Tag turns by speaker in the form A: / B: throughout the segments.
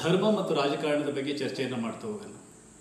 A: ಧರ್ಮ ಮತ್ತು ರಾಜಕಾರಣದ ಬಗ್ಗೆ ಚರ್ಚೆಯನ್ನು ಮಾಡ್ತಾ ಹೋಗೋಣ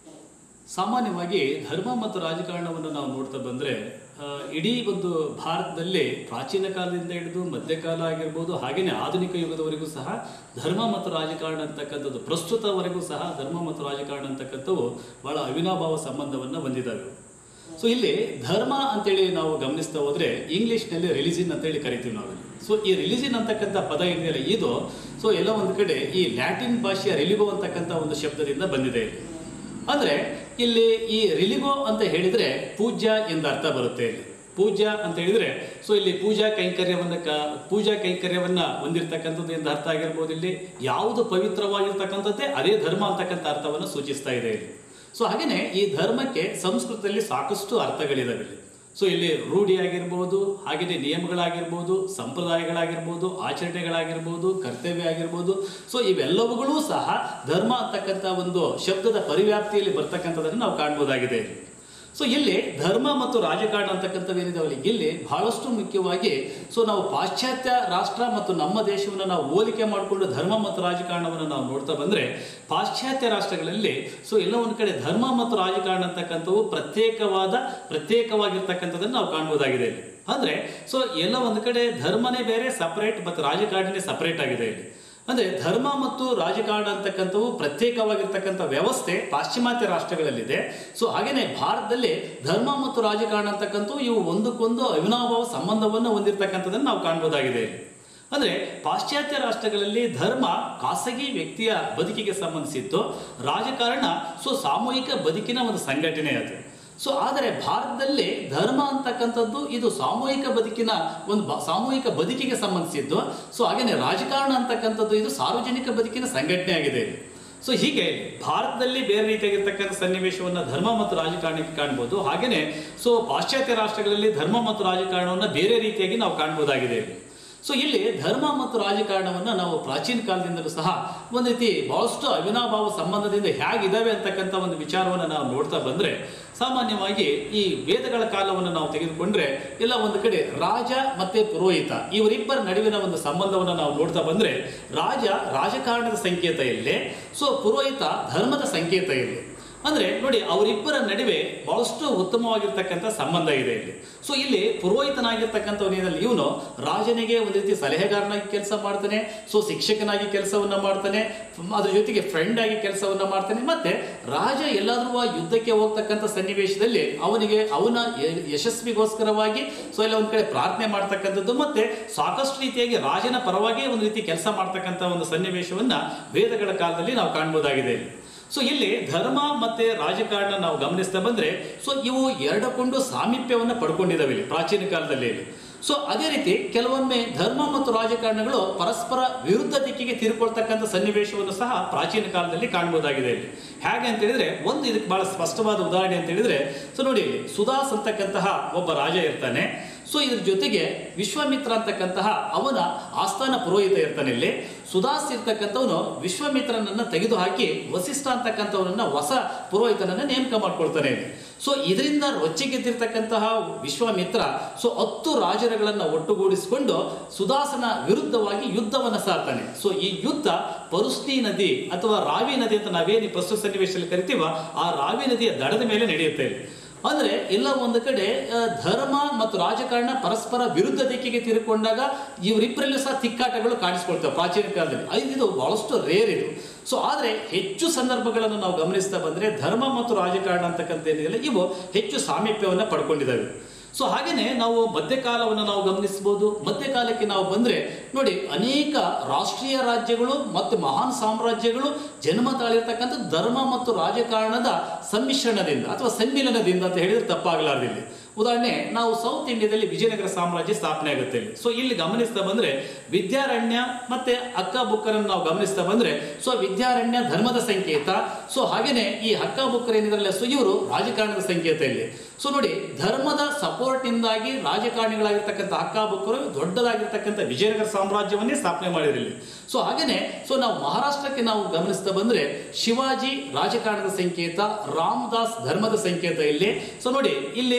A: ಸಾಮಾನ್ಯವಾಗಿ ಧರ್ಮ ಮತ್ತು ರಾಜಕಾರಣವನ್ನು ನಾವು ನೋಡ್ತಾ ಬಂದರೆ ಇಡೀ ಒಂದು ಭಾರತದಲ್ಲಿ ಪ್ರಾಚೀನ ಕಾಲದಿಂದ ಹಿಡಿದು ಮಧ್ಯಕಾಲ ಆಗಿರ್ಬೋದು ಹಾಗೆಯೇ ಆಧುನಿಕ ಯುಗದವರೆಗೂ ಸಹ ಧರ್ಮ ಮತ್ತು ರಾಜಕಾರಣ ಅಂತಕ್ಕಂಥದ್ದು ಪ್ರಸ್ತುತವರೆಗೂ ಸಹ ಧರ್ಮ ಮತ್ತು ರಾಜಕಾರಣ ಅಂತಕ್ಕಂಥವು ಬಹಳ ಅವಿನಾಭಾವ ಸಂಬಂಧವನ್ನು ಹೊಂದಿದ್ದಾವೆ ಸೊ ಇಲ್ಲಿ ಧರ್ಮ ಅಂತೇಳಿ ನಾವು ಗಮನಿಸ್ತಾ ಹೋದ್ರೆ ಇಂಗ್ಲಿಷ್ನಲ್ಲಿ ರಿಲಿಜಿನ್ ಅಂತೇಳಿ ಕರಿತೀವಿ ನಾವು ಸೊ ಈ ರಿಲಿಜಿನ್ ಅಂತಕ್ಕಂಥ ಪದ ಇದೆಯಲ್ಲ ಇದು ಸೊ ಎಲ್ಲ ಒಂದು ಕಡೆ ಈ ಲ್ಯಾಟಿನ್ ಭಾಷೆಯ ರಿಲಿಗೋ ಅಂತಕ್ಕಂಥ ಒಂದು ಶಬ್ದದಿಂದ ಬಂದಿದೆ ಇಲ್ಲಿ ಅಂದ್ರೆ ಇಲ್ಲಿ ಈ ರಿಲಿಗೋ ಅಂತ ಹೇಳಿದ್ರೆ ಪೂಜ್ಯ ಎಂದ ಅರ್ಥ ಬರುತ್ತೆ ಇಲ್ಲಿ ಪೂಜ್ಯ ಅಂತ ಹೇಳಿದ್ರೆ ಸೊ ಇಲ್ಲಿ ಪೂಜಾ ಕೈಂಕರ್ಯವನ್ನ ಕ ಪೂಜಾ ಕೈಂಕರ್ಯವನ್ನ ಹೊಂದಿರತಕ್ಕಂಥದ್ದು ಎಂದು ಅರ್ಥ ಆಗಿರ್ಬೋದು ಇಲ್ಲಿ ಯಾವುದು ಪವಿತ್ರವಾಗಿರ್ತಕ್ಕಂಥದ್ದೇ ಅದೇ ಧರ್ಮ ಅಂತಕ್ಕಂಥ ಅರ್ಥವನ್ನು ಸೂಚಿಸ್ತಾ ಇದೆ ಇಲ್ಲಿ ಸೊ ಹಾಗೇನೆ ಈ ಧರ್ಮಕ್ಕೆ ಸಂಸ್ಕೃತದಲ್ಲಿ ಸಾಕಷ್ಟು ಅರ್ಥಗಳಿದಾವೆ ಇಲ್ಲಿ ಸೊ ಇಲ್ಲಿ ರೂಢಿ ಆಗಿರ್ಬೋದು ಹಾಗೆಯೇ ನಿಯಮಗಳಾಗಿರ್ಬೋದು ಸಂಪ್ರದಾಯಗಳಾಗಿರ್ಬೋದು ಆಚರಣೆಗಳಾಗಿರ್ಬೋದು ಕರ್ತವ್ಯ ಆಗಿರ್ಬೋದು ಸೊ ಇವೆಲ್ಲವುಗಳೂ ಸಹ ಧರ್ಮ ಅಂತಕ್ಕಂಥ ಒಂದು ಶಬ್ದದ ಪರಿವ್ಯಾಪ್ತಿಯಲ್ಲಿ ಬರ್ತಕ್ಕಂಥದ್ದನ್ನು ನಾವು ಕಾಣ್ಬೋದಾಗಿದೆ ಸೊ ಇಲ್ಲಿ ಧರ್ಮ ಮತ್ತು ರಾಜಕಾರಣ ಅಂತಕ್ಕಂಥವೇನಿದಾವಲ್ಲಿ ಇಲ್ಲಿ ಬಹಳಷ್ಟು ಮುಖ್ಯವಾಗಿ ಸೊ ನಾವು ಪಾಶ್ಚಾತ್ಯ ರಾಷ್ಟ್ರ ಮತ್ತು ನಮ್ಮ ದೇಶವನ್ನು ನಾವು ಹೋಲಿಕೆ ಮಾಡಿಕೊಂಡು ಧರ್ಮ ಮತ್ತು ರಾಜಕಾರಣವನ್ನು ನಾವು ನೋಡ್ತಾ ಬಂದ್ರೆ ಪಾಶ್ಚಾತ್ಯ ರಾಷ್ಟ್ರಗಳಲ್ಲಿ ಸೊ ಎಲ್ಲ ಒಂದು ಕಡೆ ಧರ್ಮ ಮತ್ತು ರಾಜಕಾರಣ ಅಂತಕ್ಕಂಥವು ಪ್ರತ್ಯೇಕವಾದ ಪ್ರತ್ಯೇಕವಾಗಿರ್ತಕ್ಕಂಥದ್ದನ್ನು ನಾವು ಕಾಣ್ಬೋದಾಗಿದೆ ಇಲ್ಲಿ ಅಂದ್ರೆ ಸೊ ಎಲ್ಲ ಒಂದು ಕಡೆ ಧರ್ಮನೇ ಬೇರೆ ಸಪರೇಟ್ ಮತ್ತು ರಾಜಕಾರಣನೇ ಸಪರೇಟ್ ಆಗಿದೆ ಇಲ್ಲಿ ಅಂದ್ರೆ ಧರ್ಮ ಮತ್ತು ರಾಜಕಾರಣ ಅಂತಕ್ಕಂಥವು ಪ್ರತ್ಯೇಕವಾಗಿರ್ತಕ್ಕಂಥ ವ್ಯವಸ್ಥೆ ಪಾಶ್ಚಿಮಾತ್ಯ ರಾಷ್ಟ್ರಗಳಲ್ಲಿದೆ ಸೊ ಹಾಗೇನೆ ಭಾರತದಲ್ಲಿ ಧರ್ಮ ಮತ್ತು ರಾಜಕಾರಣ ಅಂತಕ್ಕಂಥವು ಇವು ಒಂದಕ್ಕೊಂದು ಅವಿನಾಭಾವ ಸಂಬಂಧವನ್ನು ಹೊಂದಿರತಕ್ಕಂಥದ್ದನ್ನು ನಾವು ಕಾಣ್ಬೋದಾಗಿದೆ ಅಂದ್ರೆ ಪಾಶ್ಚಾತ್ಯ ರಾಷ್ಟ್ರಗಳಲ್ಲಿ ಧರ್ಮ ಖಾಸಗಿ ವ್ಯಕ್ತಿಯ ಬದುಕಿಗೆ ಸಂಬಂಧಿಸಿದ್ದು ರಾಜಕಾರಣ ಸೊ ಸಾಮೂಹಿಕ ಬದುಕಿನ ಒಂದು ಸಂಘಟನೆ ಅದು ಸೊ ಆದರೆ ಭಾರತದಲ್ಲಿ ಧರ್ಮ ಅಂತಕ್ಕಂಥದ್ದು ಇದು ಸಾಮೂಹಿಕ ಬದುಕಿನ ಒಂದು ಬ- ಸಾಮೂಹಿಕ ಬದುಕಿಗೆ ಸಂಬಂಧಿಸಿದ್ದು ಸೊ ಹಾಗೇನೆ ರಾಜಕಾರಣ ಅಂತಕ್ಕಂಥದ್ದು ಇದು ಸಾರ್ವಜನಿಕ ಬದುಕಿನ ಸಂಘಟನೆ ಆಗಿದೆ ಸೊ ಹೀಗೆ ಭಾರತದಲ್ಲಿ ಬೇರೆ ರೀತಿಯಾಗಿರ್ತಕ್ಕಂಥ ಸನ್ನಿವೇಶವನ್ನು ಧರ್ಮ ಮತ್ತು ರಾಜಕಾರಣಕ್ಕೆ ಕಾಣ್ಬೋದು ಹಾಗೇನೆ ಸೊ ಪಾಶ್ಚಾತ್ಯ ರಾಷ್ಟ್ರಗಳಲ್ಲಿ ಧರ್ಮ ಮತ್ತು ರಾಜಕಾರಣವನ್ನು ಬೇರೆ ರೀತಿಯಾಗಿ ನಾವು ಕಾಣ್ಬೋದಾಗಿದೆ ಸೊ ಇಲ್ಲಿ ಧರ್ಮ ಮತ್ತು ರಾಜಕಾರಣವನ್ನು ನಾವು ಪ್ರಾಚೀನ ಕಾಲದಿಂದಲೂ ಸಹ ಒಂದು ರೀತಿ ಬಹಳಷ್ಟು ಅವಿನಾಭಾವ ಸಂಬಂಧದಿಂದ ಹೇಗಿದ್ದಾವೆ ಅಂತಕ್ಕಂಥ ಒಂದು ವಿಚಾರವನ್ನು ನಾವು ನೋಡ್ತಾ ಬಂದ್ರೆ ಸಾಮಾನ್ಯವಾಗಿ ಈ ವೇದಗಳ ಕಾಲವನ್ನು ನಾವು ತೆಗೆದುಕೊಂಡ್ರೆ ಎಲ್ಲ ಒಂದು ಕಡೆ ರಾಜ ಮತ್ತೆ ಪುರೋಹಿತ ಇವರಿಬ್ಬರ ನಡುವಿನ ಒಂದು ಸಂಬಂಧವನ್ನು ನಾವು ನೋಡ್ತಾ ಬಂದ್ರೆ ರಾಜ ರಾಜಕಾರಣದ ಸಂಕೇತ ಇಲ್ಲಿ ಸೊ ಪುರೋಹಿತ ಧರ್ಮದ ಸಂಕೇತ ಇಲ್ಲಿ ಅಂದ್ರೆ ನೋಡಿ ಅವರಿಬ್ಬರ ನಡುವೆ ಬಹಳಷ್ಟು ಉತ್ತಮವಾಗಿರ್ತಕ್ಕಂಥ ಸಂಬಂಧ ಇದೆ ಇಲ್ಲಿ ಸೊ ಇಲ್ಲಿ ಪುರೋಹಿತನಾಗಿರ್ತಕ್ಕಂಥವನೇನಲ್ಲಿ ಇವನು ರಾಜನಿಗೆ ಒಂದು ರೀತಿ ಸಲಹೆಗಾರನಾಗಿ ಕೆಲಸ ಮಾಡ್ತಾನೆ ಸೊ ಶಿಕ್ಷಕನಾಗಿ ಕೆಲಸವನ್ನ ಮಾಡ್ತಾನೆ ಅದ್ರ ಜೊತೆಗೆ ಫ್ರೆಂಡ್ ಆಗಿ ಕೆಲಸವನ್ನ ಮಾಡ್ತಾನೆ ಮತ್ತೆ ರಾಜ ಎಲ್ಲಾದ್ರೂ ಆ ಯುದ್ಧಕ್ಕೆ ಹೋಗ್ತಕ್ಕಂಥ ಸನ್ನಿವೇಶದಲ್ಲಿ ಅವನಿಗೆ ಅವನ ಯ- ಯಶಸ್ವಿಗೋಸ್ಕರವಾಗಿ ಸೊ ಎಲ್ಲ ಒಂದ್ ಕಡೆ ಪ್ರಾರ್ಥನೆ ಮಾಡ್ತಕ್ಕಂಥದ್ದು ಮತ್ತೆ ಸಾಕಷ್ಟು ರೀತಿಯಾಗಿ ರಾಜನ ಪರವಾಗಿ ಒಂದು ರೀತಿ ಕೆಲಸ ಮಾಡ್ತಕ್ಕಂಥ ಒಂದು ಸನ್ನಿವೇಶವನ್ನ ವೇದಗಳ ಕಾಲದಲ್ಲಿ ನಾವು ಕಾಣ್ಬೋದಾಗಿದೆ ಸೊ ಇಲ್ಲಿ ಧರ್ಮ ಮತ್ತೆ ರಾಜಕಾರಣ ನಾವು ಗಮನಿಸ್ತಾ ಬಂದ್ರೆ ಸೊ ಇವು ಎರಡಕ್ಕೊಂದು ಸಾಮೀಪ್ಯವನ್ನು ಪಡ್ಕೊಂಡಿದ್ದಾವೆ ಇಲ್ಲಿ ಪ್ರಾಚೀನ ಕಾಲದಲ್ಲಿ ಇಲ್ಲಿ. ಸೊ ಅದೇ ರೀತಿ ಕೆಲವೊಮ್ಮೆ ಧರ್ಮ ಮತ್ತು ರಾಜಕಾರಣಗಳು ಪರಸ್ಪರ ವಿರುದ್ಧ ದಿಕ್ಕಿಗೆ ತಿರುಕೊಳ್ತಕ್ಕಂಥ ಸನ್ನಿವೇಶವನ್ನು ಸಹ ಪ್ರಾಚೀನ ಕಾಲದಲ್ಲಿ ಕಾಣ್ಬೋದಾಗಿದೆ ಇಲ್ಲಿ ಹೇಗೆ ಅಂತ ಹೇಳಿದ್ರೆ ಒಂದು ಇದಕ್ಕೆ ಬಹಳ ಸ್ಪಷ್ಟವಾದ ಉದಾಹರಣೆ ಅಂತ ಹೇಳಿದ್ರೆ ಸೊ ನೋಡಿ ಇಲ್ಲಿ ಸುದಾಸ್ ಅಂತಕ್ಕಂತಹ ಒಬ್ಬ ರಾಜ ಇರ್ತಾನೆ ಸೊ ಇದ್ರ ಜೊತೆಗೆ ವಿಶ್ವಾಮಿತ್ರ ಅಂತಕ್ಕಂತಹ ಅವನ ಆಸ್ಥಾನ ಪುರೋಹಿತ ಇರ್ತಾನೆ ಇಲ್ಲಿ ಸುದಾಸ್ ಇರ್ತಕ್ಕಂಥವನು ವಿಶ್ವಾಮಿತ್ರನನ್ನ ತೆಗೆದುಹಾಕಿ ವಸಿಷ್ಠ ಅಂತಕ್ಕಂಥವನನ್ನ ಹೊಸ ಪುರೋಹಿತನನ್ನ ನೇಮಕ ಮಾಡ್ಕೊಳ್ತಾನೆ ಇಲ್ಲಿ ಸೊ ಇದರಿಂದ ರೊಚ್ಚಿಗೆದ್ದಿರ್ತಕ್ಕಂತಹ ವಿಶ್ವಾಮಿತ್ರ ಸೊ ಹತ್ತು ರಾಜರುಗಳನ್ನ ಒಟ್ಟುಗೂಡಿಸಿಕೊಂಡು ಸುದಾಸನ ವಿರುದ್ಧವಾಗಿ ಯುದ್ಧವನ್ನ ಸಾರ್ತಾನೆ ಸೊ ಈ ಯುದ್ಧ ಪರುಸ್ನಿ ನದಿ ಅಥವಾ ರಾವಿ ನದಿ ಅಂತ ನಾವೇನು ಈ ಪ್ರಸ್ತುತ ಸನ್ನಿವೇಶದಲ್ಲಿ ಕರಿತೀವ ಆ ರಾವಿ ನದಿಯ ದಡದ ಮೇಲೆ ನಡೆಯುತ್ತೆ ಇಲ್ಲಿ. ಅಂದ್ರೆ ಎಲ್ಲ ಒಂದು ಕಡೆ ಆ, ಧರ್ಮ ಮತ್ತು ರಾಜಕಾರಣ ಪರಸ್ಪರ ವಿರುದ್ಧ ದಿಕ್ಕಿಗೆ ತಿರುಕೊಂಡಾಗ ಇವರಿಬ್ಬರಲ್ಲೂ ಸಹ ತಿಕ್ಕಾಟಗಳು ಕಾಣಿಸ್ಕೊಳ್ತವೆ ಪ್ರಾಚೀನ ಕಾಲದಲ್ಲಿ ಐದು ಇದು ಬಹಳಷ್ಟು ರೇರ್ ಇದು ಸೊ ಆದ್ರೆ ಹೆಚ್ಚು ಸಂದರ್ಭಗಳನ್ನು ನಾವು ಗಮನಿಸ್ತಾ ಬಂದ್ರೆ ಧರ್ಮ ಮತ್ತು ರಾಜಕಾರಣ ಅಂತಕ್ಕಂಥ ಏನಿದೆಯಲ್ಲ ಇವು ಹೆಚ್ಚು ಸಾಮೀಪ್ಯವನ್ನು ಪಡ್ಕೊಂಡಿದ್ದಾವೆ ಸೊ ಹಾಗೇನೆ ನಾವು ಮಧ್ಯಕಾಲವನ್ನು ನಾವು ಗಮನಿಸಬಹುದು ಮಧ್ಯಕಾಲಕ್ಕೆ ನಾವು ಬಂದ್ರೆ ನೋಡಿ ಅನೇಕ ರಾಷ್ಟ್ರೀಯ ರಾಜ್ಯಗಳು ಮತ್ತು ಮಹಾನ್ ಸಾಮ್ರಾಜ್ಯಗಳು ಜನ್ಮ ತಾಳಿರ್ತಕ್ಕಂಥ ಧರ್ಮ ಮತ್ತು ರಾಜಕಾರಣದ ಸಮ್ಮಿಶ್ರಣದಿಂದ ಅಥವಾ ಸಮ್ಮಿಲನದಿಂದ ಅಂತ ಹೇಳಿದ್ರೆ ತಪ್ಪಾಗಲಾರ್ದಿಲ್ಲ ಉದಾಹರಣೆ ನಾವು ಸೌತ್ ಇಂಡಿಯಾದಲ್ಲಿ ವಿಜಯನಗರ ಸಾಮ್ರಾಜ್ಯ ಸ್ಥಾಪನೆ ಆಗುತ್ತೆ ಇಲ್ಲಿ ಸೊ ಇಲ್ಲಿ ಗಮನಿಸ್ತಾ ಬಂದ್ರೆ ವಿದ್ಯಾರಣ್ಯ ಮತ್ತೆ ಅಕ್ಕ ಬುಕ್ಕರನ್ನು ನಾವು ಗಮನಿಸ್ತಾ ಬಂದ್ರೆ ಸೊ ವಿದ್ಯಾರಣ್ಯ ಧರ್ಮದ ಸಂಕೇತ ಸೊ ಹಾಗೇನೆ ಈ ಅಕ್ಕ ಬುಕ್ಕರ್ ಏನಿದ್ರಲ್ಲ ಸೊ ಇವರು ರಾಜಕಾರಣದ ಸಂಕೇತ ಇಲ್ಲಿ ಸೊ ನೋಡಿ ಧರ್ಮದ ಸಪೋರ್ಟ್ ಇಂದಾಗಿ ರಾಜಕಾರಣಿಗಳಾಗಿರ್ತಕ್ಕಂಥ ಅಕ್ಕ ಬುಕ್ಕರು ದೊಡ್ಡದಾಗಿರ್ತಕ್ಕಂಥ ವಿಜಯನಗರ ಸಾಮ್ರಾಜ್ಯವನ್ನೇ ಸ್ಥಾಪನೆ ಮಾಡಿದ್ರು ಇಲ್ಲಿ ಸೊ ಹಾಗೇನೆ ಸೊ ನಾವು ಮಹಾರಾಷ್ಟ್ರಕ್ಕೆ ನಾವು ಗಮನಿಸ್ತಾ ಬಂದ್ರೆ ಶಿವಾಜಿ ರಾಜಕಾರಣದ ಸಂಕೇತ ರಾಮದಾಸ್ ಧರ್ಮದ ಸಂಕೇತ ಇಲ್ಲಿ ಸೊ ನೋಡಿ ಇಲ್ಲಿ ಧರ್ಮ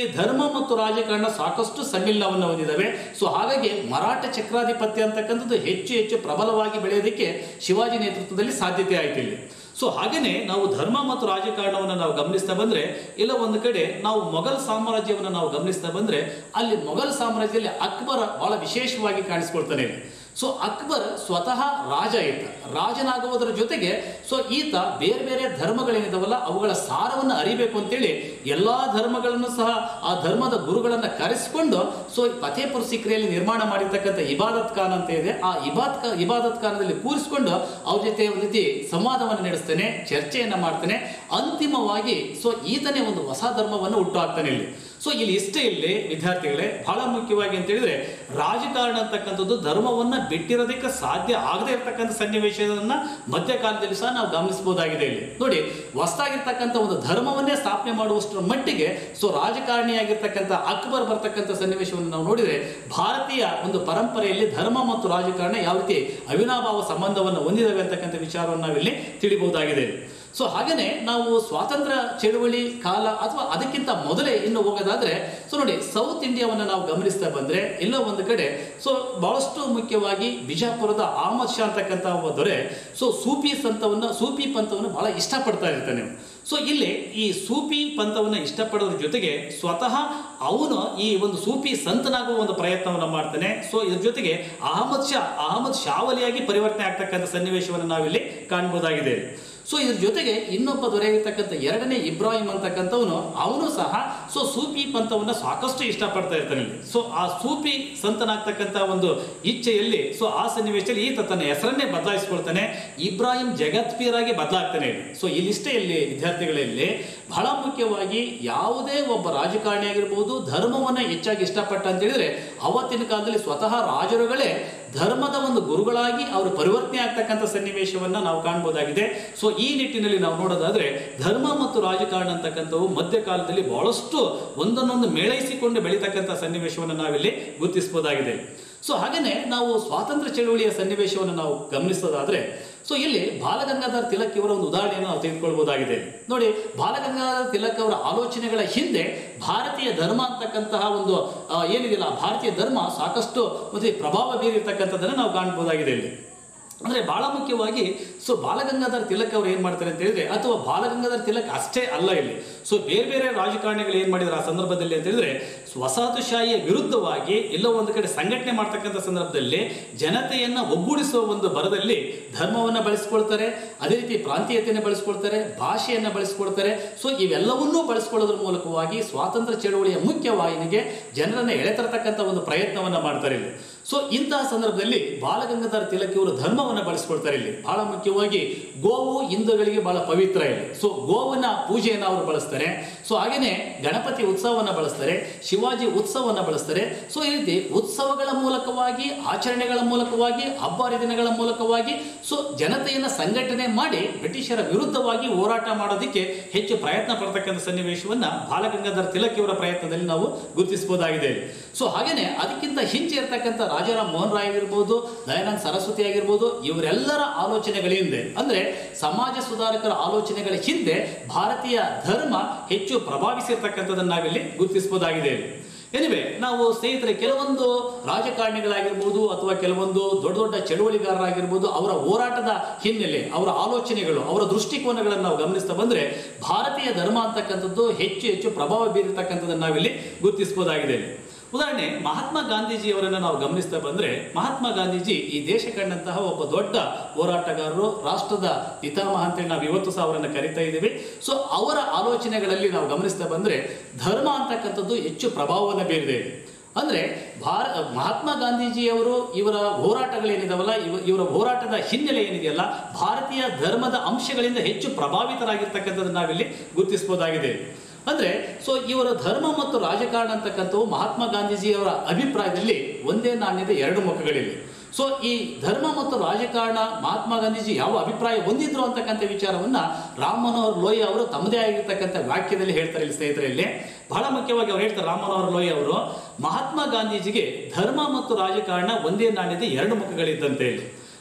A: ಮತ್ತು ರಾಜಕಾರಣ ಸಾಕಷ್ಟು ಸಮ್ಮಿಲನವನ್ನು ಹೊಂದಿದ್ದಾವೆ ಸೊ ಹಾಗಾಗಿ ಮರಾಠ ಚಕ್ರಾಧಿಪತ್ಯ ಅಂತಕ್ಕಂಥದ್ದು ಹೆಚ್ಚು ಹೆಚ್ಚು ಪ್ರಬಲವಾಗಿ ಬೆಳೆಯೋದಕ್ಕೆ ಶಿವಾಜಿ ನೇತೃತ್ವದಲ್ಲಿ ಸಾಧ್ಯತೆ ಆಯ್ತು ಇಲ್ಲಿ ಸೊ ಹಾಗೇನೆ ನಾವು ಧರ್ಮ ಮತ್ತು ರಾಜಕಾರಣವನ್ನು ನಾವು ಗಮನಿಸ್ತಾ ಬಂದ್ರೆ ಇಲ್ಲ ಒಂದು ಕಡೆ ನಾವು ಮೊಘಲ್ ಸಾಮ್ರಾಜ್ಯವನ್ನು ನಾವು ಗಮನಿಸ್ತಾ ಬಂದ್ರೆ ಅಲ್ಲಿ ಮೊಘಲ್ ಸಾಮ್ರಾಜ್ಯದಲ್ಲಿ ಅಕ್ಬರ ಬಹಳ ವಿಶೇಷವಾಗಿ ಕಾಣಿಸ್ಕೊಳ್ತಾನೆ ಸೊ ಅಕ್ಬರ್ ಸ್ವತಃ ರಾಜ ಈತ ರಾಜನಾಗುವುದರ ಜೊತೆಗೆ ಸೊ ಈತ ಬೇರೆ ಬೇರೆ ಧರ್ಮಗಳೇನಿದಾವಲ್ಲ ಅವುಗಳ ಸಾರವನ್ನು ಅರಿಬೇಕು ಅಂತೇಳಿ ಎಲ್ಲಾ ಧರ್ಮಗಳನ್ನು ಸಹ ಆ ಧರ್ಮದ ಗುರುಗಳನ್ನ ಕರೆಸಿಕೊಂಡು ಸೊ ಫತೇಪುರ್ ಸಿಕ್ರಿಯಲ್ಲಿ ನಿರ್ಮಾಣ ಮಾಡಿರ್ತಕ್ಕಂಥ ಇಬಾದತ್ ಖಾನ್ ಅಂತ ಇದೆ ಆ ಇಬಾದ್ ಖಾ ಇಬಾದತ್ ಖಾನದಲ್ಲಿ ಕೂರಿಸಿಕೊಂಡು ಅವ್ರ ಜೊತೆ ಒಂದು ರೀತಿ ಸಂವಾದವನ್ನು ನಡೆಸ್ತೇನೆ ಚರ್ಚೆಯನ್ನ ಮಾಡ್ತಾನೆ ಅಂತಿಮವಾಗಿ ಸೊ ಈತನೇ ಒಂದು ಹೊಸ ಧರ್ಮವನ್ನು ಹುಟ್ಟು ಹಾಕ್ತಾನೆ ಇಲ್ಲಿ ಸೊ ಇಲ್ಲಿ ಇಷ್ಟೇ ಇಲ್ಲಿ ವಿದ್ಯಾರ್ಥಿಗಳೇ ಬಹಳ ಮುಖ್ಯವಾಗಿ ಅಂತ ಹೇಳಿದ್ರೆ ರಾಜಕಾರಣ ಅಂತಕ್ಕಂಥದ್ದು ಧರ್ಮವನ್ನ ಬಿಟ್ಟಿರೋದಕ್ಕೆ ಸಾಧ್ಯ ಆಗದೆ ಇರತಕ್ಕಂಥ ಸನ್ನಿವೇಶವನ್ನ ಮಧ್ಯಕಾಲದಲ್ಲಿ ಸಹ ನಾವು ಗಮನಿಸಬಹುದಾಗಿದೆ ಇಲ್ಲಿ ನೋಡಿ ಹೊಸದಾಗಿರ್ತಕ್ಕಂಥ ಒಂದು ಧರ್ಮವನ್ನೇ ಸ್ಥಾಪನೆ ಮಾಡುವಷ್ಟರ ಮಟ್ಟಿಗೆ ಸೊ ರಾಜಕಾರಣಿಯಾಗಿರ್ತಕ್ಕಂಥ ಅಕ್ಬರ್ ಬರ್ತಕ್ಕಂಥ ಸನ್ನಿವೇಶವನ್ನು ನಾವು ನೋಡಿದ್ರೆ ಭಾರತೀಯ ಒಂದು ಪರಂಪರೆಯಲ್ಲಿ ಧರ್ಮ ಮತ್ತು ರಾಜಕಾರಣ ಯಾವ ರೀತಿ ಅವಿನಾಭಾವ ಸಂಬಂಧವನ್ನು ಹೊಂದಿದವೆ ಅಂತಕ್ಕಂಥ ವಿಚಾರವನ್ನು ನಾವಿಲ್ಲಿ ತಿಳಿಬಹುದಾಗಿದೆ ಸೊ ಹಾಗೇನೆ ನಾವು ಸ್ವಾತಂತ್ರ್ಯ ಚಳುವಳಿ ಕಾಲ ಅಥವಾ ಅದಕ್ಕಿಂತ ಮೊದಲೇ ಇನ್ನು ಹೋಗೋದಾದ್ರೆ ಸೊ ನೋಡಿ ಸೌತ್ ಇಂಡಿಯಾವನ್ನು ನಾವು ಗಮನಿಸ್ತಾ ಬಂದ್ರೆ ಎಲ್ಲೋ ಒಂದು ಕಡೆ ಸೊ ಬಹಳಷ್ಟು ಮುಖ್ಯವಾಗಿ ಬಿಜಾಪುರದ ಅಹಮದ್ ಶಾ ಅಂತಕ್ಕಂಥ ಒಬ್ಬ ದೊರೆ ಸೊ ಸೂಫಿ ಸಂತವನ್ನ ಸೂಫಿ ಪಂಥವನ್ನು ಬಹಳ ಇಷ್ಟಪಡ್ತಾ ಇರ್ತಾನೆ ಸೊ ಇಲ್ಲಿ ಈ ಸೂಫಿ ಪಂಥವನ್ನ ಇಷ್ಟಪಡೋದ್ರ ಜೊತೆಗೆ ಸ್ವತಃ ಅವನು ಈ ಒಂದು ಸೂಫಿ ಸಂತನಾಗುವ ಒಂದು ಪ್ರಯತ್ನವನ್ನು ಮಾಡ್ತಾನೆ ಸೊ ಇದ್ರ ಜೊತೆಗೆ ಅಹಮದ್ ಶಾ ಅಹಮದ್ ಶಾವಲಿಯಾಗಿ ಪರಿವರ್ತನೆ ಆಗ್ತಕ್ಕಂಥ ಸನ್ನಿವೇಶವನ್ನು ನಾವಿಲ್ಲಿ ಕಾಣಬಹುದಾಗಿದೆ ಸೊ ಇದ್ರ ಜೊತೆಗೆ ಇನ್ನೊಬ್ಬ ದೊರೆಯಾಗಿರ್ತಕ್ಕಂಥ ಎರಡನೇ ಇಬ್ರಾಹಿಂ ಅಂತಕ್ಕಂಥವನು ಅವನು ಸಹ ಸೊ ಸೂಫಿ ಪಂಥವನ್ನ ಸಾಕಷ್ಟು ಇಷ್ಟಪಡ್ತಾ ಇರ್ತಾನೆ ಇಲ್ಲಿ. ಸೊ ಆ ಸೂಫಿ ಸಂತನಾಗ್ತಕ್ಕಂಥ ಒಂದು ಇಚ್ಛೆಯಲ್ಲಿ ಸೊ ಆ ಸನ್ನಿವೇಶದಲ್ಲಿ ಈತ ತನ್ನ ಹೆಸರನ್ನೇ ಬದಲಾಯಿಸ್ಕೊಳ್ತಾನೆ ಇಬ್ರಾಹಿಂ ಜಗತ್ಪೀರ್ ಆಗಿ ಬದಲಾಗ್ತಾನೆ ಇಲ್ಲಿ. ಸೊ ಇಲ್ಲಿಷ್ಟೇ ಇಲ್ಲಿ ವಿದ್ಯಾರ್ಥಿಗಳಲ್ಲಿ ಬಹಳ ಮುಖ್ಯವಾಗಿ ಯಾವುದೇ ಒಬ್ಬ ರಾಜಕಾರಣಿ ಆಗಿರ್ಬೋದು ಧರ್ಮವನ್ನ ಹೆಚ್ಚಾಗಿ ಇಷ್ಟಪಟ್ಟ ಅಂತ ಹೇಳಿದ್ರೆ ಅವತ್ತಿನ ಕಾಲದಲ್ಲಿ ಸ್ವತಃ ರಾಜರುಗಳೇ ಧರ್ಮದ ಒಂದು ಗುರುಗಳಾಗಿ ಅವರು ಪರಿವರ್ತನೆ ಆಗ್ತಕ್ಕಂಥ ಸನ್ನಿವೇಶವನ್ನ ನಾವು ಕಾಣಬಹುದಾಗಿದೆ ಸೊ ಈ ನಿಟ್ಟಿನಲ್ಲಿ ನಾವು ನೋಡೋದಾದ್ರೆ ಧರ್ಮ ಮತ್ತು ರಾಜಕಾರಣ ಅಂತಕ್ಕಂಥವು ಮಧ್ಯಕಾಲದಲ್ಲಿ ಬಹಳಷ್ಟು ಒಂದನ್ನೊಂದು ಮೇಳೈಸಿಕೊಂಡು ಬೆಳೀತಕ್ಕಂಥ ಸನ್ನಿವೇಶವನ್ನು ನಾವಿಲ್ಲಿ ಗುರುತಿಸಬಹುದಾಗಿದೆ ಸೊ ಹಾಗೇನೆ ನಾವು ಸ್ವಾತಂತ್ರ್ಯ ಚಳುವಳಿಯ ಸನ್ನಿವೇಶವನ್ನು ನಾವು ಗಮನಿಸೋದಾದ್ರೆ ಸೊ ಇಲ್ಲಿ ಬಾಲಗಂಗಾಧರ್ ತಿಲಕ್ ಇವರ ಒಂದು ಉದಾಹರಣೆಯನ್ನು ನಾವು ತೆಗೆದುಕೊಳ್ಬಹುದಾಗಿದೆ ನೋಡಿ ಬಾಲಗಂಗಾಧರ್ ತಿಲಕ್ ಅವರ ಆಲೋಚನೆಗಳ ಹಿಂದೆ ಭಾರತೀಯ ಧರ್ಮ ಅಂತಕ್ಕಂತಹ ಒಂದು ಆ, ಏನಿದೆಯಲ್ಲ ಆ ಭಾರತೀಯ ಧರ್ಮ ಸಾಕಷ್ಟು ಮತ್ತೆ ಪ್ರಭಾವ ಬೀರಿರ್ತಕ್ಕಂಥದ್ದನ್ನು ನಾವು ಕಾಣಬಹುದಾಗಿದೆ ಇಲ್ಲಿ ಅಂದ್ರೆ ಬಹಳ ಮುಖ್ಯವಾಗಿ ಸೊ ಬಾಲಗಂಗಾಧರ್ ತಿಲಕ್ ಅವ್ರು ಏನ್ ಮಾಡ್ತಾರೆ ಅಂತ ಹೇಳಿದ್ರೆ ಅಥವಾ ಬಾಲಗಂಗಾಧರ್ ತಿಲಕ್ ಅಷ್ಟೇ ಅಲ್ಲ ಇಲ್ಲಿ ಸೊ ಬೇರೆ ಬೇರೆ ರಾಜಕಾರಣಿಗಳು ಏನ್ ಮಾಡಿದ್ರು ಆ ಸಂದರ್ಭದಲ್ಲಿ ಅಂತ ಹೇಳಿದ್ರೆ ವಸಾಹತುಶಾಹಿಯ ವಿರುದ್ಧವಾಗಿ ಎಲ್ಲೋ ಒಂದು ಕಡೆ ಸಂಘಟನೆ ಮಾಡ್ತಕ್ಕಂಥ ಸಂದರ್ಭದಲ್ಲಿ ಜನತೆಯನ್ನ ಒಗ್ಗೂಡಿಸುವ ಒಂದು ಬರದಲ್ಲಿ ಧರ್ಮವನ್ನ ಬಳಸ್ಕೊಳ್ತಾರೆ ಅದೇ ರೀತಿ ಪ್ರಾಂತೀಯತೆಯನ್ನು ಬಳಸ್ಕೊಳ್ತಾರೆ ಭಾಷೆಯನ್ನ ಬಳಸ್ಕೊಳ್ತಾರೆ ಸೊ ಇವೆಲ್ಲವನ್ನೂ ಬಳಸ್ಕೊಳ್ಳೋದ್ರ ಮೂಲಕವಾಗಿ ಸ್ವಾತಂತ್ರ್ಯ ಚಳವಳಿಯ ಮುಖ್ಯ ವಾಹಿನಿಗೆ ಜನರನ್ನ ಎಳೆತರತಕ್ಕಂಥ ಒಂದು ಪ್ರಯತ್ನವನ್ನ ಮಾಡ್ತಾರೆ ಇಲ್ಲಿ ಸೊ ಇಂತಹ ಸಂದರ್ಭದಲ್ಲಿ ಬಾಲಗಂಗಾಧರ ತಿಲಕ್ ಇವರು ಧರ್ಮವನ್ನ ಬಳಸ್ಕೊಳ್ತಾರೆ ಇಲ್ಲಿ ಬಹಳ ಮುಖ್ಯವಾಗಿ ಗೋವು ಹಿಂದೂಗಳಿಗೆ ಬಹಳ ಪವಿತ್ರ ಇಲ್ಲಿ ಸೊ ಗೋವನ್ನ ಪೂಜೆಯನ್ನು ಅವರು ಬಳಸ್ತಾರೆ ಸೊ ಹಾಗೇನೆ ಗಣಪತಿ ಉತ್ಸವವನ್ನ ಬಳಸ್ತಾರೆ ಶಿವಾಜಿ ಉತ್ಸವವನ್ನ ಬಳಸ್ತಾರೆ ಸೊ ಈ ರೀತಿ ಉತ್ಸವಗಳ ಮೂಲಕವಾಗಿ ಆಚರಣೆಗಳ ಮೂಲಕವಾಗಿ ಹಬ್ಬ ಹರಿದಿನಗಳ ಮೂಲಕವಾಗಿ ಸೊ ಜನತೆಯನ್ನ ಸಂಘಟನೆ ಮಾಡಿ ಬ್ರಿಟಿಷರ ವಿರುದ್ಧವಾಗಿ ಹೋರಾಟ ಮಾಡೋದಕ್ಕೆ ಹೆಚ್ಚು ಪ್ರಯತ್ನ ಪಡ್ತಕ್ಕಂಥ ಸನ್ನಿವೇಶವನ್ನ ಬಾಲಗಂಗಾಧರ ತಿಲಕ್ ಇವರ ಪ್ರಯತ್ನದಲ್ಲಿ ನಾವು ಗುರುತಿಸಬಹುದಾಗಿದೆ ಸೊ ಹಾಗೇನೆ ಅದಕ್ಕಿಂತ ಹಿಂಚೆ ಇರ್ತಕ್ಕಂಥ ರಾಜಾರಾಮ್ ಮೋಹನ್ ರಾಯ್ ಆಗಿರ್ಬೋದು ದಯಾನಂದ್ ಸರಸ್ವತಿ ಆಗಿರ್ಬೋದು ಇವರೆಲ್ಲರ ಆಲೋಚನೆಗಳ ಹಿಂದೆ ಅಂದ್ರೆ ಸಮಾಜ ಸುಧಾರಕರ ಆಲೋಚನೆಗಳ ಹಿಂದೆ ಭಾರತೀಯ ಧರ್ಮ ಹೆಚ್ಚು ಪ್ರಭಾವಿಸಿರ್ತಕ್ಕಂಥದ್ದನ್ನು ನಾವಿಲ್ಲಿ ಗುರುತಿಸಬಹುದಾಗಿದೆ ಎನಿವೆ ನಾವು ಸ್ನೇಹಿತರೆ ಕೆಲವೊಂದು ರಾಜಕಾರಣಿಗಳಾಗಿರ್ಬೋದು ಅಥವಾ ಕೆಲವೊಂದು ದೊಡ್ಡ ದೊಡ್ಡ ಚಳುವಳಿಗಾರರಾಗಿರ್ಬೋದು ಅವರ ಹೋರಾಟದ ಹಿನ್ನೆಲೆ ಅವರ ಆಲೋಚನೆಗಳು ಅವರ ದೃಷ್ಟಿಕೋನಗಳನ್ನು ನಾವು ಗಮನಿಸ್ತಾ ಬಂದ್ರೆ ಭಾರತೀಯ ಧರ್ಮ ಅಂತಕ್ಕಂಥದ್ದು ಹೆಚ್ಚು ಹೆಚ್ಚು ಪ್ರಭಾವ ಬೀರಿರ್ತಕ್ಕಂಥದ್ದನ್ನು ನಾವಿಲ್ಲಿ ಗುರುತಿಸಬಹುದಾಗಿದೆ ಉದಾಹರಣೆ ಮಹಾತ್ಮ ಗಾಂಧೀಜಿಯವರನ್ನ ನಾವು ಗಮನಿಸ್ತಾ ಬಂದ್ರೆ ಮಹಾತ್ಮ ಗಾಂಧೀಜಿ ಈ ದೇಶ ಕಂಡಂತಹ ಒಬ್ಬ ದೊಡ್ಡ ಹೋರಾಟಗಾರರು ರಾಷ್ಟ್ರದ ಪಿತಾಮಹ ಅಂತೇಳಿ ನಾವು ಇವತ್ತು ಸಹ ಅವರನ್ನು ಕರಿತಾ ಇದ್ದೀವಿ ಸೊ ಅವರ ಆಲೋಚನೆಗಳಲ್ಲಿ ನಾವು ಗಮನಿಸ್ತಾ ಬಂದ್ರೆ ಧರ್ಮ ಅಂತಕ್ಕಂಥದ್ದು ಹೆಚ್ಚು ಪ್ರಭಾವವನ್ನು ಬೀರಿದೆ ಅಂದ್ರೆ ಭಾರ ಮಹಾತ್ಮ ಗಾಂಧೀಜಿಯವರು ಇವರ ಹೋರಾಟಗಳೇನಿದಾವಲ್ಲ ಇವ ಇವರ ಹೋರಾಟದ ಹಿನ್ನೆಲೆ ಏನಿದೆಯಲ್ಲ ಭಾರತೀಯ ಧರ್ಮದ ಅಂಶಗಳಿಂದ ಹೆಚ್ಚು ಪ್ರಭಾವಿತರಾಗಿರ್ತಕ್ಕಂಥದ್ದನ್ನು ನಾವಿಲ್ಲಿ ಗುರುತಿಸಬಹುದಾಗಿದೆ ಅಂದ್ರೆ ಸೊ ಇವರ ಧರ್ಮ ಮತ್ತು ರಾಜಕಾರಣ ಅಂತಕ್ಕಂಥವು ಮಹಾತ್ಮ ಗಾಂಧೀಜಿಯವರ ಅಭಿಪ್ರಾಯದಲ್ಲಿ ಒಂದೇ ನಾಣ್ಯದ ಎರಡು ಮುಖಗಳಿವೆ ಸೊ ಈ ಧರ್ಮ ಮತ್ತು ರಾಜಕಾರಣ ಮಹಾತ್ಮ ಗಾಂಧೀಜಿ ಯಾವ ಅಭಿಪ್ರಾಯ ಹೊಂದಿದ್ರು ಅಂತಕ್ಕಂಥ ವಿಚಾರವನ್ನ ರಾಮ್ ಮನೋಹರ್ ಲೋಯಿ ಅವರು ತಮ್ಮದೇ ಆಗಿರ್ತಕ್ಕಂಥ ವಾಕ್ಯದಲ್ಲಿ ಹೇಳ್ತಾರೆ ಇಲ್ಲಿ ಸ್ನೇಹಿತರಲ್ಲಿ ಬಹಳ ಮುಖ್ಯವಾಗಿ ಅವ್ರು ಹೇಳ್ತಾರೆ ರಾಮ್ ಮನೋಹರ್ ಲೋಯಿ ಅವರು ಮಹಾತ್ಮ ಗಾಂಧೀಜಿಗೆ ಧರ್ಮ ಮತ್ತು ರಾಜಕಾರಣ ಒಂದೇ ನಾಣ್ಯದ ಎರಡು ಮುಖಗಳಿದ್ದಂತೆ ಇಲ್ಲಿ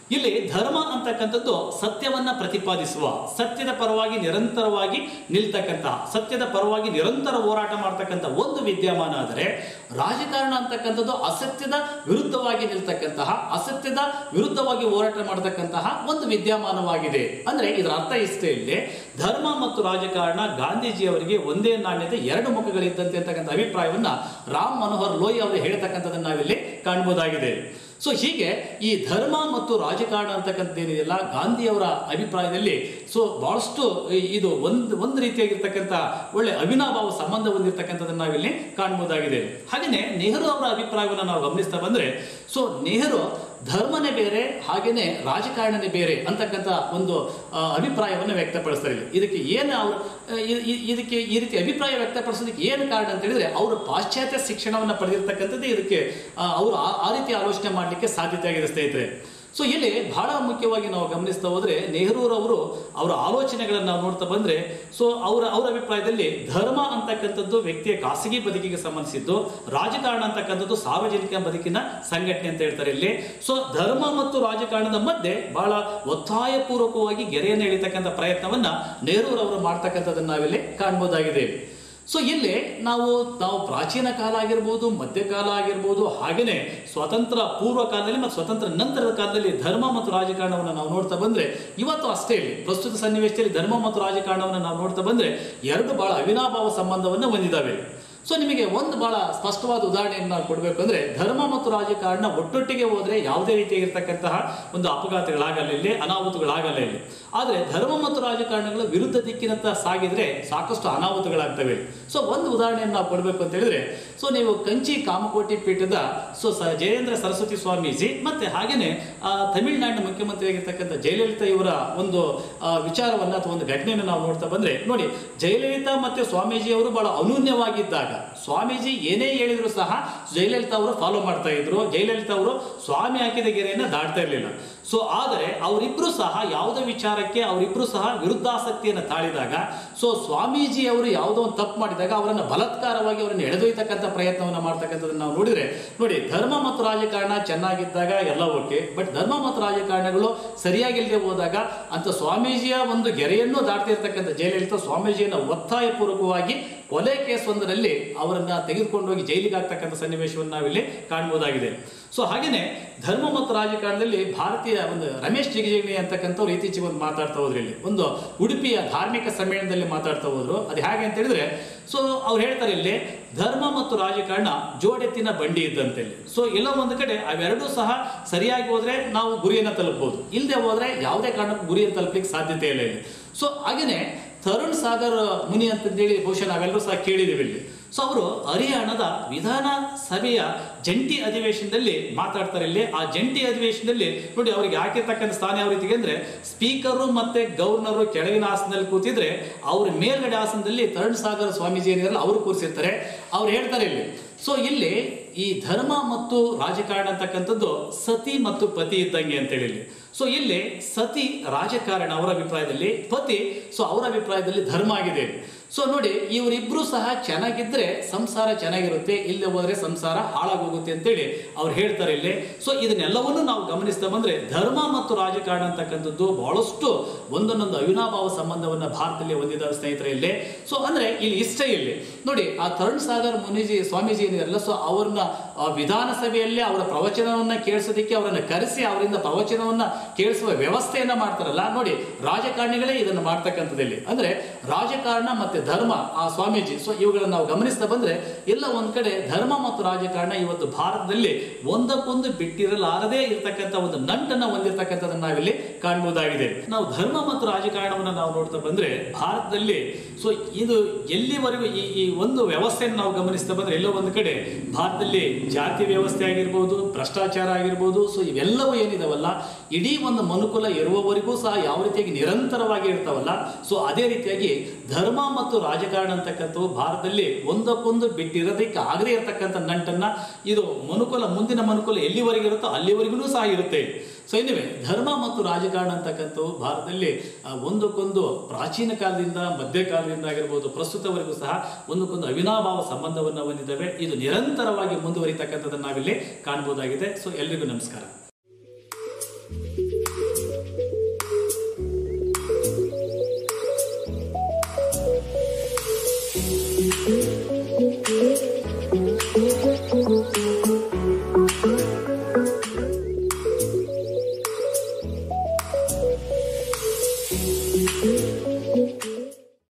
A: ಇಲ್ಲಿ ಧರ್ಮ ಅಂತಕ್ಕಂಥದ್ದು ಸತ್ಯವನ್ನ ಪ್ರತಿಪಾದಿಸುವ ಸತ್ಯದ ಪರವಾಗಿ ನಿರಂತರವಾಗಿ ನಿಲ್ತಕ್ಕಂತಹ ಸತ್ಯದ ಪರವಾಗಿ ನಿರಂತರ ಹೋರಾಟ ಮಾಡ್ತಕ್ಕಂಥ ಒಂದು ವಿದ್ಯಮಾನ ಆದರೆ ರಾಜಕಾರಣ ಅಂತಕ್ಕಂಥದ್ದು ಅಸತ್ಯದ ವಿರುದ್ಧವಾಗಿ ನಿಲ್ತಕ್ಕಂತಹ ಅಸತ್ಯದ ವಿರುದ್ಧವಾಗಿ ಹೋರಾಟ ಮಾಡತಕ್ಕಂತಹ ಒಂದು ವಿದ್ಯಮಾನವಾಗಿದೆ ಅಂದ್ರೆ ಇದರ ಅರ್ಥ ಇಷ್ಟೇ ಇಲ್ಲಿ ಧರ್ಮ ಮತ್ತು ರಾಜಕಾರಣ ಗಾಂಧೀಜಿಯವರಿಗೆ ಒಂದೇ ನಾಣ್ಯದ ಎರಡು ಮುಖಗಳಿದ್ದಂತೆ ಅಂತಕ್ಕಂಥ ಅಭಿಪ್ರಾಯವನ್ನ ರಾಮ್ ಮನೋಹರ್ ಲೋಯ್ ಅವರು ಹೇಳ್ತಕ್ಕಂಥದ್ದನ್ನ ನಾವಿಲ್ಲಿ ಕಾಣಬಹುದಾಗಿದೆ ಸೊ ಹೀಗೆ ಈ ಧರ್ಮ ಮತ್ತು ರಾಜಕಾರಣ ಅಂತಕ್ಕಂಥದ್ದು ಏನಿದೆಯಲ್ಲ ಗಾಂಧಿಯವರ ಅಭಿಪ್ರಾಯದಲ್ಲಿ ಸೊ ಬಹಳಷ್ಟು ಈ- ಇದು ಒಂದು ಒಂದು ರೀತಿಯಾಗಿರ್ತಕ್ಕಂಥ ಒಳ್ಳೆ ಅವಿನಾಭಾವ ಸಂಬಂಧ ಹೊಂದಿರತಕ್ಕಂಥದ್ದನ್ನು ನಾವಿಲ್ಲಿ ಕಾಣಬಹುದಾಗಿದೆ ಹಾಗೆಯೇ ನೆಹರು ಅವರ ಅಭಿಪ್ರಾಯವನ್ನು ನಾವು ಗಮನಿಸ್ತಾ ಬಂದ್ರೆ ಸೊ ನೆಹರು ಧರ್ಮನೇ ಬೇರೆ ಹಾಗೇನೆ ರಾಜಕಾರಣನೇ ಬೇರೆ ಅಂತಕ್ಕಂಥ ಒಂದು ಆ, ಅಭಿಪ್ರಾಯವನ್ನು ವ್ಯಕ್ತಪಡಿಸ್ತಾರೆ ಇಲ್ಲಿ. ಇದಕ್ಕೆ ಏನು ಅವರು ಆ, ಇ- ಇ- ಇದಕ್ಕೆ ಈ ರೀತಿ ಅಭಿಪ್ರಾಯ ವ್ಯಕ್ತಪಡಿಸೋದಕ್ಕೆ ಏನು ಕಾರಣ ಅಂತ ಹೇಳಿದ್ರೆ ಅವರು ಪಾಶ್ಚಾತ್ಯ ಶಿಕ್ಷಣವನ್ನು ಪಡೆದಿರ್ತಕ್ಕಂಥದ್ದೇ ಇದಕ್ಕೆ ಆ, ಅವರು ಆ- ಆ ರೀತಿ ಆಲೋಚನೆ ಮಾಡಲಿಕ್ಕೆ ಸಾಧ್ಯತೆ ಆಗಿದೆ ಸ್ನೇಹಿತರೆ ಸೊ ಇಲ್ಲಿ ಬಹಳ ಮುಖ್ಯವಾಗಿ ನಾವು ಗಮನಿಸ್ತಾ ಹೋದ್ರೆ ನೆಹರೂರವರು ಅವರ ಆಲೋಚನೆಗಳನ್ನು ನಾವು ನೋಡ್ತಾ ಬಂದ್ರೆ ಸೊ ಅವರ ಅವರ ಅಭಿಪ್ರಾಯದಲ್ಲಿ ಧರ್ಮ ಅಂತಕ್ಕಂಥದ್ದು ವ್ಯಕ್ತಿಯ ಖಾಸಗಿ ಬದುಕಿಗೆ ಸಂಬಂಧಿಸಿದ್ದು ರಾಜಕಾರಣ ಅಂತಕ್ಕಂಥದ್ದು ಸಾರ್ವಜನಿಕ ಬದುಕಿನ ಸಂಘಟನೆ ಅಂತ ಹೇಳ್ತಾರೆ ಇಲ್ಲಿ ಸೊ ಧರ್ಮ ಮತ್ತು ರಾಜಕಾರಣದ ಮಧ್ಯೆ ಬಹಳ ಒತ್ತಾಯಪೂರ್ವಕವಾಗಿ ಗೆರೆಯನ್ನು ಎಳಿತಕ್ಕಂಥ ಪ್ರಯತ್ನವನ್ನ ನೆಹರೂರವರು ಮಾಡ್ತಕ್ಕಂಥದ್ದನ್ನ ನಾವಿಲ್ಲಿ ಕಾಣ್ಬೋದಾಗಿದೆ ಸೊ ಇಲ್ಲಿ ನಾವು ನಾವು ಪ್ರಾಚೀನ ಕಾಲ ಆಗಿರ್ಬೋದು ಮಧ್ಯಕಾಲ ಆಗಿರ್ಬೋದು ಹಾಗೆಯೇ ಸ್ವತಂತ್ರ ಪೂರ್ವ ಕಾಲದಲ್ಲಿ ಮತ್ತು ಸ್ವತಂತ್ರ ನಂತರದ ಕಾಲದಲ್ಲಿ ಧರ್ಮ ಮತ್ತು ರಾಜಕಾರಣವನ್ನು ನಾವು ನೋಡ್ತಾ ಬಂದ್ರೆ ಇವತ್ತು ಅಷ್ಟೇ ಇಲ್ಲಿ ಪ್ರಸ್ತುತ ಸನ್ನಿವೇಶದಲ್ಲಿ ಧರ್ಮ ಮತ್ತು ರಾಜಕಾರಣವನ್ನು ನಾವು ನೋಡ್ತಾ ಬಂದ್ರೆ ಎರಡು ಬಹಳ ಅವಿನಾಭಾವ ಸಂಬಂಧವನ್ನು ಹೊಂದಿದ್ದಾವೆ ಸೊ ನಿಮಗೆ ಒಂದು ಬಹಳ ಸ್ಪಷ್ಟವಾದ ಉದಾಹರಣೆಯನ್ನು ನಾವು ಕೊಡಬೇಕು ಅಂದ್ರೆ ಧರ್ಮ ಮತ್ತು ರಾಜಕಾರಣ ಒಟ್ಟೊಟ್ಟಿಗೆ ಹೋದ್ರೆ ಯಾವುದೇ ರೀತಿಯಾಗಿರ್ತಕ್ಕಂತಹ ಒಂದು ಅಪಘಾತಗಳಾಗಲ್ಲ ಇಲ್ಲಿ ಅನಾಹುತಗಳಾಗಲ್ಲ ಇಲ್ಲಿ ಆದರೆ ಧರ್ಮ ಮತ್ತು ರಾಜಕಾರಣಗಳ ವಿರುದ್ಧ ದಿಕ್ಕಿನತ್ತ ಸಾಗಿದ್ರೆ ಸಾಕಷ್ಟು ಅನಾಹುತಗಳಾಗ್ತವೆ ಸೊ ಒಂದು ಉದಾಹರಣೆಯನ್ನು ನಾವು ಕೊಡಬೇಕು ಅಂತ ಹೇಳಿದ್ರೆ ಸೊ ನೀವು ಕಂಚಿ ಕಾಮಕೋಟಿ ಪೀಠದ ಸೊ ಸ ಜಯೇಂದ್ರ ಸರಸ್ವತಿ ಸ್ವಾಮೀಜಿ ಮತ್ತೆ ಹಾಗೇನೆ ಆ, ತಮಿಳುನಾಡಿನ ಮುಖ್ಯಮಂತ್ರಿಯಾಗಿರ್ತಕ್ಕಂಥ ಜಯಲಲಿತಾ ಇವರ ಒಂದು ಆ, ವಿಚಾರವನ್ನ ಅಥವಾ ಒಂದು ಘಟನೆಯನ್ನು ನಾವು ನೋಡ್ತಾ ಬಂದ್ರೆ ನೋಡಿ ಜಯಲಲಿತಾ ಮತ್ತೆ ಸ್ವಾಮೀಜಿ ಅವರು ಬಹಳ ಅನೂನ್ಯವಾಗಿದ್ದಾಗ ಸ್ವಾಮೀಜಿ ಏನೇ ಹೇಳಿದ್ರು ಸಹ ಜಯಲಲಿತಾ ಅವರು ಫಾಲೋ ಮಾಡ್ತಾ ಇದ್ರು ಜಯಲಲಿತಾ ಅವರು ಸ್ವಾಮಿ ಹಾಕಿದ ಗೆರೆಯನ್ನ ದಾಟ್ತಾ ಇರಲಿಲ್ಲ ಸೊ ಆದರೆ ಅವರಿಬ್ರು ಸಹ ಯಾವುದೇ ವಿಚಾರಕ್ಕೆ ಅವರಿಬ್ರು ಸಹ ವಿರುದ್ಧಾಸಕ್ತಿಯನ್ನು ತಾಳಿದಾಗ ಸೊ ಸ್ವಾಮೀಜಿ ಅವರು ಯಾವುದೋ ಒಂದು ತಪ್ಪು ಮಾಡಿದಾಗ ಅವರನ್ನು ಬಲಾತ್ಕಾರವಾಗಿ ಅವರನ್ನು ಎಳೆದೊಯ್ತಕ್ಕಂಥ ಪ್ರಯತ್ನವನ್ನು ಮಾಡ್ತಕ್ಕಂಥದ್ದನ್ನು ನಾವು ನೋಡಿದ್ರೆ ನೋಡಿ ಧರ್ಮ ಮತ್ತು ರಾಜಕಾರಣ ಚೆನ್ನಾಗಿದ್ದಾಗ ಎಲ್ಲ ಓಕೆ ಬಟ್ ಧರ್ಮ ಮತ್ತು ರಾಜಕಾರಣಗಳು ಸರಿಯಾಗಿಲ್ಲದೆ ಹೋದಾಗ ಅಂತ ಸ್ವಾಮೀಜಿಯ ಒಂದು ಗೆರೆಯನ್ನು ದಾಟ್ತಿರ್ತಕ್ಕಂಥ ಜಯಲಲಿತಾ ಸ್ವಾಮೀಜಿಯನ್ನು ಒತ್ತಾಯಪೂರ್ವಕವಾಗಿ ಕೊಲೆ ಕೇಸ್ ಒಂದರಲ್ಲಿ ಅವರನ್ನ ತೆಗೆದುಕೊಂಡು ಹೋಗಿ ಜೈಲಿಗೆ ಹಾಕ್ತಕ್ಕಂಥ ಸನ್ನಿವೇಶವನ್ನು ನಾವಿಲ್ಲಿ ಕಾಣಬಹುದಾಗಿದೆ ಸೊ ಹಾಗೇನೆ ಧರ್ಮ ಮತ್ತು ರಾಜಕಾರಣದಲ್ಲಿ ಭಾರತೀಯ ಒಂದು ರಮೇಶ್ ಜಿಗಜಿಣಿ ಅಂತಕ್ಕಂಥವ್ರು ಇತ್ತೀಚೆಗೆ ಒಂದು ಮಾತಾಡ್ತಾ ಹೋದ್ರು ಇಲ್ಲಿ ಒಂದು ಉಡುಪಿಯ ಧಾರ್ಮಿಕ ಸಮ್ಮೇಳನದಲ್ಲಿ ಮಾತಾಡ್ತಾ ಹೋದ್ರು ಅದು ಹೇಗೆ ಅಂತ ಹೇಳಿದ್ರೆ ಸೊ ಅವ್ರು ಹೇಳ್ತಾರೆ ಇಲ್ಲಿ ಧರ್ಮ ಮತ್ತು ರಾಜಕಾರಣ ಜೋಡೆತ್ತಿನ ಬಂಡಿ ಇದ್ದಂತೆ ಇಲ್ಲಿ ಸೊ ಎಲ್ಲ ಒಂದು ಕಡೆ ಅವೆರಡೂ ಸಹ ಸರಿಯಾಗಿ ಹೋದ್ರೆ ನಾವು ಗುರಿಯನ್ನು ತಲುಪಬಹುದು ಇಲ್ಲದೆ ಹೋದ್ರೆ ಯಾವುದೇ ಕಾರಣಕ್ಕೂ ಗುರಿಯನ್ನು ತಲುಪಲಿಕ್ಕೆ ಸಾಧ್ಯತೆ ಇಲ್ಲ ಇಲ್ಲಿ ಸೊ ಹಾಗೇನೆ ತರುಣ್ ಸಾಗರ್ ಮುನಿ ಅಂತಂದೇಳಿ ಬಹುಶಃ ನಾವೆಲ್ಲರೂ ಸಹ ಕೇಳಿದ್ದೀವಿ ಇಲ್ಲಿ ಸೊ ಅವರು ಹರಿಯಾಣದ ವಿಧಾನ ಸಭೆಯ ಜಂಟಿ ಅಧಿವೇಶನದಲ್ಲಿ ಮಾತಾಡ್ತಾರೆ ಇಲ್ಲಿ ಆ ಜಂಟಿ ಅಧಿವೇಶನದಲ್ಲಿ ನೋಡಿ ಅವರಿಗೆ ಹಾಕಿರ್ತಕ್ಕಂಥ ಸ್ಥಾನ ಯಾವ ರೀತಿಗೆ ಅಂದ್ರೆ ಸ್ಪೀಕರು ಮತ್ತೆ ಗವರ್ನರು ಕೆಳಗಿನ ಆಸನದಲ್ಲಿ ಕೂತಿದ್ರೆ ಅವ್ರ ಮೇಲ್ಗಡೆ ಆಸನದಲ್ಲಿ ತರುಣ್ ಸಾಗರ್ ಸ್ವಾಮೀಜಿ ಏನಿರಲ್ಲ ಅವರು ಕೂರಿಸಿರ್ತಾರೆ ಅವ್ರು ಹೇಳ್ತಾರೆ ಇಲ್ಲಿ ಸೊ ಇಲ್ಲಿ ಈ ಧರ್ಮ ಮತ್ತು ರಾಜಕಾರಣ ಅಂತಕ್ಕಂಥದ್ದು ಸತಿ ಮತ್ತು ಪತಿ ಇದ್ದಂಗೆ ಅಂತೇಳಿ ಇಲ್ಲಿ ಸೊ ಇಲ್ಲಿ ಸತಿ ರಾಜಕಾರಣ ಅವರ ಅಭಿಪ್ರಾಯದಲ್ಲಿ ಪತಿ ಸೊ ಅವರ ಅಭಿಪ್ರಾಯದಲ್ಲಿ ಧರ್ಮ ಆಗಿದೆ ಸೊ ನೋಡಿ ಇವರಿಬ್ರು ಸಹ ಚೆನ್ನಾಗಿದ್ರೆ ಸಂಸಾರ ಚೆನ್ನಾಗಿರುತ್ತೆ ಇಲ್ಲದೆ ಹೋದ್ರೆ ಸಂಸಾರ ಹಾಳಾಗೋಗುತ್ತೆ ಅಂತೇಳಿ ಅವ್ರು ಹೇಳ್ತಾರೆ ಇಲ್ಲಿ ಸೊ ಇದನ್ನೆಲ್ಲವನ್ನೂ ನಾವು ಗಮನಿಸ್ತಾ ಬಂದ್ರೆ ಧರ್ಮ ಮತ್ತು ರಾಜಕಾರಣ ಅಂತಕ್ಕಂಥದ್ದು ಬಹಳಷ್ಟು ಒಂದೊಂದೊಂದು ಅವಿನಾಭಾವ ಸಂಬಂಧವನ್ನ ಭಾರತದಲ್ಲಿ ಹೊಂದಿದ ಸ್ನೇಹಿತರೆ ಇಲ್ಲಿ ಸೊ ಅಂದ್ರೆ ಇಲ್ಲಿ ಇಷ್ಟ ಇಲ್ಲಿ ನೋಡಿ ಆ ತರುಣ್ ಸಾಗರ್ ಮುನಿಜಿ ಸ್ವಾಮೀಜಿ ಏನಿರಲ್ಲ ಸೊ ಅವ್ರನ್ನ ಆ ವಿಧಾನಸಭೆಯಲ್ಲಿ ಅವರ ಪ್ರವಚನವನ್ನ ಕೇಳಿಸೋದಕ್ಕೆ ಅವರನ್ನ ಕರೆಸಿ ಅವರಿಂದ ಪ್ರವಚನವನ್ನ ಕೇಳಿಸುವ ವ್ಯವಸ್ಥೆಯನ್ನ ಮಾಡ್ತಾರಲ್ಲ ನೋಡಿ ರಾಜಕಾರಣಿಗಳೇ ಇದನ್ನು ಮಾಡ್ತಕ್ಕಂಥದ್ದಲ್ಲಿ ಅಂದ್ರೆ ರಾಜಕಾರಣ ಮತ್ತೆ ಧರ್ಮ ಆ ಸ್ವಾಮೀಜಿ ಸೊ ಇವುಗಳನ್ನ ನಾವು ಗಮನಿಸ್ತಾ ಬಂದ್ರೆ ಎಲ್ಲ ಒಂದ್ ಕಡೆ ಧರ್ಮ ಮತ್ತು ರಾಜಕಾರಣ ಇವತ್ತು ಭಾರತದಲ್ಲಿ ಒಂದಕ್ಕೊಂದು ಬಿಟ್ಟಿರಲಾರದೇ ಇರತಕ್ಕಂಥ ಒಂದು ನಂಟನ್ನ ಹೊಂದಿರತಕ್ಕಂಥದ್ದನ್ನ ನಾವಿಲ್ಲಿ ಕಾಣಬಹುದಾಗಿದೆ ನಾವು ಧರ್ಮ ಮತ್ತು ರಾಜಕಾರಣವನ್ನ ನಾವು ನೋಡ್ತಾ ಬಂದ್ರೆ ಭಾರತದಲ್ಲಿ ಸೊ ಇದು ಎಲ್ಲಿವರೆಗೂ ಈ ಈ ಒಂದು ವ್ಯವಸ್ಥೆಯನ್ನು ನಾವು ಗಮನಿಸ್ತಾ ಬಂದ್ರೆ ಎಲ್ಲೋ ಒಂದು ಕಡೆ ಭಾರತದಲ್ಲಿ ಜಾತಿ ವ್ಯವಸ್ಥೆ ಆಗಿರ್ಬೋದು ಭ್ರಷ್ಟಾಚಾರ ಆಗಿರ್ಬೋದು ಸೊ ಇವೆಲ್ಲವೂ ಏನಿದಾವಲ್ಲ ಇಡೀ ಒಂದು ಮನುಕುಲ ಇರುವವರೆಗೂ ಸಹ ಯಾವ ರೀತಿಯಾಗಿ ನಿರಂತರವಾಗಿ ಇರ್ತಾವಲ್ಲ ಸೊ ಅದೇ ರೀತಿಯಾಗಿ ಧರ್ಮ ಮತ್ತು ರಾಜಕಾರಣ ಅಂತಕ್ಕಂಥವು ಭಾರತದಲ್ಲಿ ಒಂದಕ್ಕೊಂದು ಬಿಟ್ಟಿರೋದಕ್ಕೆ ಆಗದೇ ಇರತಕ್ಕಂಥ ನಂಟನ್ನ ಇದು ಮನುಕುಲ ಮುಂದಿನ ಮನುಕುಲ ಎಲ್ಲಿವರೆಗೆ ಇರುತ್ತೋ ಅಲ್ಲಿವರೆಗೂ ಸಹ ಇರುತ್ತೆ ಸೊ ಎನಿವೆ ಧರ್ಮ ಮತ್ತು ರಾಜಕಾರಣ ಅಂತಕ್ಕಂಥವು ಭಾರತದಲ್ಲಿ ಆ, ಒಂದಕ್ಕೊಂದು ಪ್ರಾಚೀನ ಕಾಲದಿಂದ ಮಧ್ಯಕಾಲದಿಂದ ಆಗಿರ್ಬೋದು ಪ್ರಸ್ತುತವರೆಗೂ ಸಹ ಒಂದಕ್ಕೊಂದು ಅವಿನಾಭಾವ ಸಂಬಂಧವನ್ನು ಹೊಂದಿದ್ದಾವೆ ಇದು ನಿರಂತರವಾಗಿ ಮುಂದುವರಿತಕ್ಕಂಥದ್ದನ್ನು ನಾವಿಲ್ಲಿ ಕಾಣಬಹುದಾಗಿದೆ ಸೊ ಎಲ್ರಿಗೂ ನಮಸ್ಕಾರ